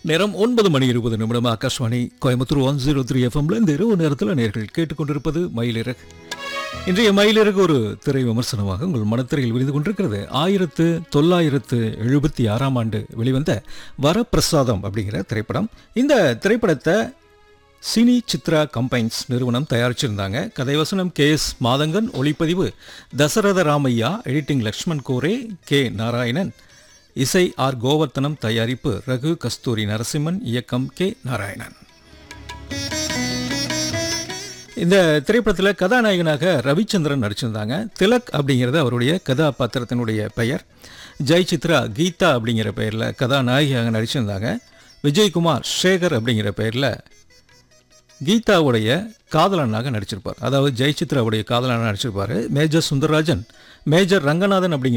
நேரம் ஒன்பது மணி இருபது நிமிடம் Akashvani Coimbatore one zero three எஃப்எம்ல இந்த இரவு நேரத்தில் நேர்கள் கேட்டுக்கொண்டிருப்பது மயிலிறகு இன்றைய மயிலிறகு ஒரு திரை விமர்சனமாக உங்கள் மனத்திரையில் விரிந்து கொண்டிருக்கிறது ஆயிரத்து தொள்ளாயிரத்து எழுபத்தி ஆறாம் ஆண்டு வெளிவந்த வரப்பிரசாதம் அப்படிங்கிற திரைப்படம் இந்த திரைப்படத்தை சினி சித்ரா கம்பைன்ஸ் நிறுவனம் தயாரிச்சிருந்தாங்க கதைவசனம் கே எஸ் மாதங்கன் ஒளிப்பதிவு தசரத ராமையா எடிட்டிங் லக்ஷ்மண் கோரே கே நாராயணன் இசை ஆர் கோவர்த்தனம் தயாரிப்பு ரகு கஸ்தூரி நரசிம்மன் இயக்கம் கே நாராயணன் இந்த திரைப்படத்தில் கதாநாயகனாக ரவிச்சந்திரன் நடிச்சிருந்தாங்க திலக் அப்படிங்கிறது அவருடைய கதாபாத்திரத்தினுடைய பெயர் ஜெய் சித்ரா கீதா அப்படிங்கிற பெயரில் கதாநாயகியாக நடிச்சிருந்தாங்க விஜயகுமார் சேகர் அப்படிங்கிற பெயரில் கீதாவுடைய காதலனாக நடிச்சிருப்பார் அதாவது ஜெயசித்ராவுடைய காதலனாக நடிச்சிருப்பார் மேஜர் சுந்தரராஜன் மேஜர் ரங்கநாதன் அப்படிங்கிற